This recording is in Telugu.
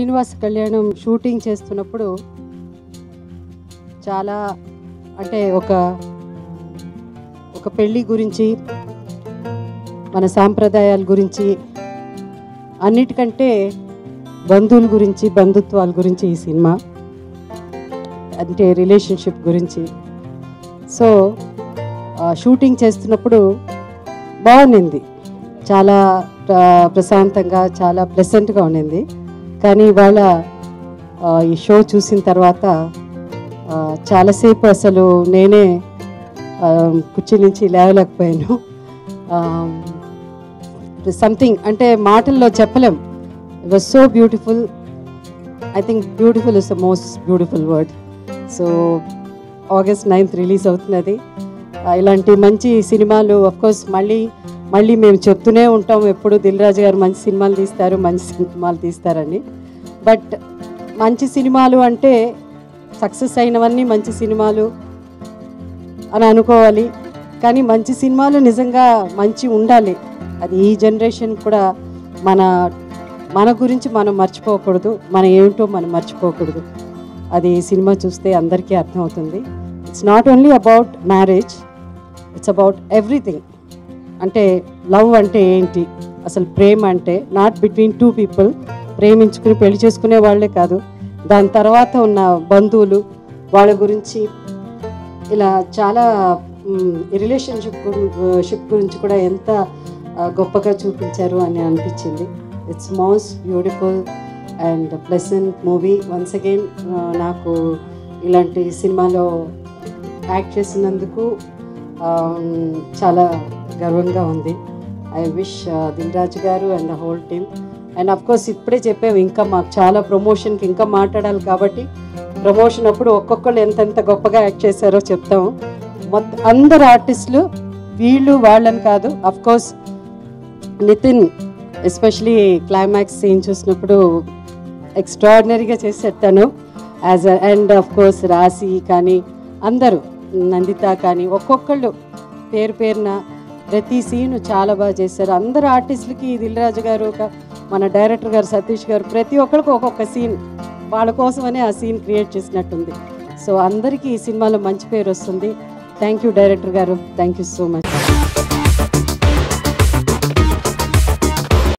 శ్రీనివాస కళ్యాణం షూటింగ్ చేస్తున్నప్పుడు చాలా అంటే ఒక ఒక పెళ్ళి గురించి మన సాంప్రదాయాల గురించి అన్నిటికంటే బంధువుల గురించి బంధుత్వాల గురించి ఈ సినిమా అంటే రిలేషన్షిప్ గురించి సో ఆ, షూటింగ్ చేస్తున్నప్పుడు బాగుండింది చాలా ప్ర- ప్రశాంతంగా చాలా ప్లెసెంట్గా ఉండింది కానీ ఇవాళ ఆ, ఈ షో చూసిన తర్వాత ఆ, చాలాసేపు అసలు నేనే ఆ, కుర్చీ నుంచి లేవలేకపోయాను సంథింగ్ అంటే మాటల్లో చెప్పలేం it was so beautiful I think beautiful is the most beautiful word so August ninth release అవుతున్నది ఆ, ఇలాంటి మంచి సినిమాలు కోర్స్ మళ్ళీ మళ్ళీ మేము చెప్తూనే ఉంటాం ఎప్పుడు దిల్ రాజు గారు మంచి సినిమాలు తీస్తారు మంచి సినిమాలు తీస్తారని బట్ మంచి సినిమాలు అంటే సక్సెస్ అయినవన్నీ మంచి సినిమాలు అని అనుకోవాలి కానీ మంచి సినిమాలు నిజంగా మంచి ఉండాలి అది ఈ జనరేషన్ కూడా మన మన గురించి మనం మర్చిపోకూడదు మన ఏమిటో మనం మర్చిపోకూడదు అది ఈ సినిమా చూస్తే అందరికీ అర్థమవుతుంది it's not only about marriage it's about everything అంటే లవ్ అంటే ఏంటి అసలు ప్రేమ అంటే నాట్ బిట్వీన్ టూ పీపుల్ ప్రేమించుకుని పెళ్లి చేసుకునే వాళ్ళే కాదు దాని తర్వాత ఉన్న బంధువులు వాళ్ళ గురించి ఇలా చాలా రిలేషన్షిప్ షిప్ గురించి కూడా ఎంత ఆ, గొప్పగా చూపించారు అని అనిపించింది it's most beautiful and pleasant movie once again నాకు ఇలాంటి సినిమాలో యాక్ట్ చేసినందుకు ఆ, చాలా గర్వంగా ఉంది ఐ విష్ దిల్ రాజు గారు and the whole team and of course ఇప్పుడే చెప్పాము ఇంకా మాకు చాలా ప్రమోషన్కి ఇంకా మాట్లాడాలి కాబట్టి ప్రమోషన్ అప్పుడు ఒక్కొక్కళ్ళు ఎంతెంత గొప్పగా యాక్ట్ చేశారో చెప్తాము మొత్తం అందరు ఆర్టిస్టులు వీళ్ళు వాళ్ళని కాదు of course Nitin especially climax scene చూసినప్పుడు ఎక్స్ట్రాడినరీగా చేశాడు తను యాజ్ అండ్ ఆఫ్ కోర్స్ రాశి కానీ అందరూ నందిత కానీ ఒక్కొక్కళ్ళు పేరు పేరున ప్రతి సీను చాలా బాగా చేశారు అందరు ఆర్టిస్టులకి దిల్రాజు గారు ఒక మన డైరెక్టర్ గారు సతీష్ గారు ప్రతి ఒక్కరికి ఒక్కొక్క సీన్ వాళ్ళ కోసమనే ఆ సీన్ క్రియేట్ చేసినట్టుంది సో అందరికీ ఈ సినిమాలో మంచి పేరు వస్తుంది థ్యాంక్ యూ డైరెక్టర్ గారు థ్యాంక్ యూ సో మచ్